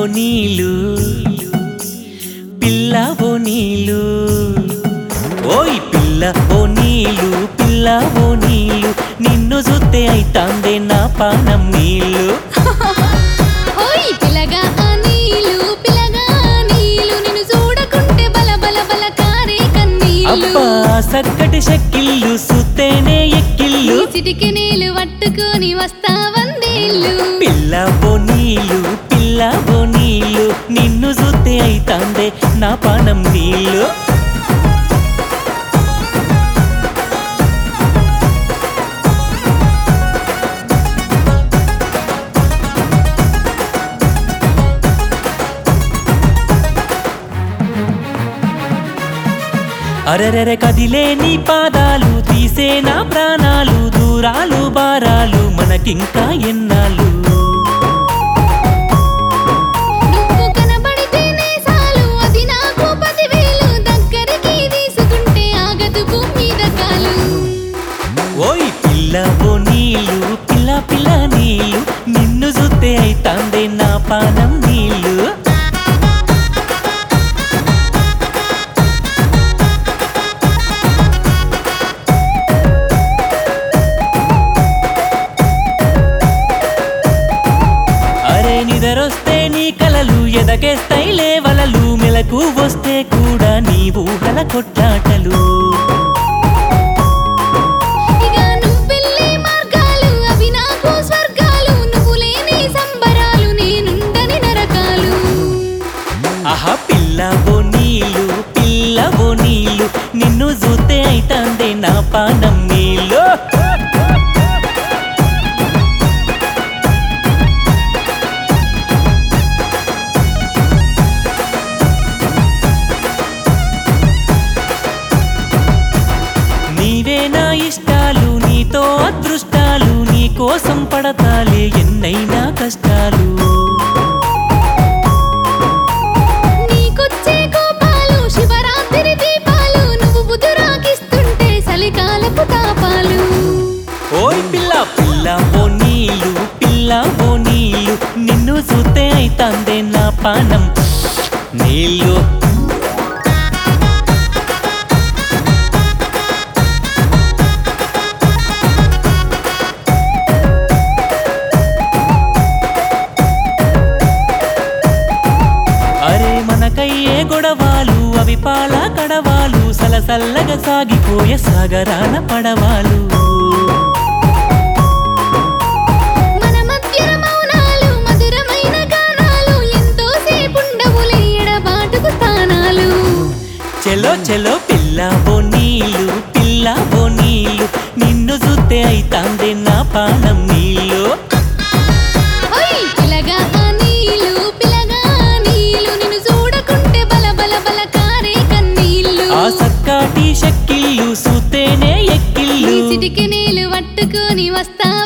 నీళ్ళు పిల్ల ఓ నీళ్ళు ఓయ్ పిల్ల ఓ నీళ్ళు పిల్ల ఓ నీళ్ళు నిన్ను చూస్తే అయితాందే నా పానం నీళ్ళు ఓయ్ పిలగా ఆ నీళ్ళు పిలగా ఆ నీళ్ళు నిన్ను చూడకుంటే బల బల బల కారే కన్నీళ్ళు అబ్బా సక్కటి షక్కిళ్ళు సుత్తేనే ఎక్కిళ్ళు ఈ చిటికి నీళ్ళు పట్టుకొని వస్తా వందేళ్ళు పిల్ల ఓ నీళ్ళు పిల్ల ఓ నీళ్ళు నిన్ను చూస్తే అయితాందే నా పానం నీళ్ళు అరెరెరె కదిలే నీ పాదాలు తీసే నా ప్రాణాలు దూరాలు బారాలు మనకింకా ఎన్నాళ్ళు నువ్వు కనబడితేనే చాలు అది నాకు పదివేలు దగ్గరికి తీసుకుంటే ఆగదు భూమి మీద కాలు ఓయ్ పిల్ల ఓ నీళ్ళు పిల్ల పిల్ల నీళ్ళు నిన్ను చూస్తే అయితాందే నా పానం నీళ్ళు అరే నిదరొస్తే నీ కలలు ఎదకేస్తాయిలే వలలు మెలకు వస్తే కూడా నీ ఊహల కొట్లాటలు ఇక నువ్వెళ్ళే మార్గాలు అవి నాకు స్వర్గాలు నువ్వు లేని సంబరాలు నేనుండని నరకాలు ఆహా పిల్ల ఓ నీళ్ళు పిల్ల ఓ నీళ్ళు నిన్ను చూస్తే అయితాందే నా పానం నీళ్ళు నీవే నా ఇష్టాలు నీతో అదృష్టాలు నీ కోసం పడతాలే ఎన్నైనా కష్టాలు నీకొచ్చే కోపాలు శివరాత్రి దీపాలు నువ్వు బుధురాకిస్తుంటే చలికాలపు తాపాలు ఓయ్ పిల్ల పిల్ల ఓ నీళ్ళు పిల్ల ఓ నీళ్ళు నిన్ను చూస్తే అయితాందే నా పానం నీళ్ళు అరే మనకయ్యే గొడవాలు అవి పాల కడవాలు సలసల్లగా సాగిపోయే సాగరాల పడవాలు మన మధ్యన మౌనాలు మధురమైన గానాలు ఎంతో సేపుండవులే ఎడబాటుకు స్థానాలు చెలో చెలో పిల్ల ఓ నీళ్ళు పిల్ల ఓ నీళ్ళు నిన్ను చూస్తే అయితాందే నా పానం నీళ్ళు ఓయ్ పిలగా ఆ నీళ్ళు పిలగా ఆ నీళ్ళు నిన్ను చూడకుంటే బల బల బల కారే కన్నీళ్ళు ఆ సక్కాటి షక్కిళ్ళు సూతేనే ఈ ఎక్కిళ్ళు చిటికి నీళ్ళు పట్టుకొని వస్తా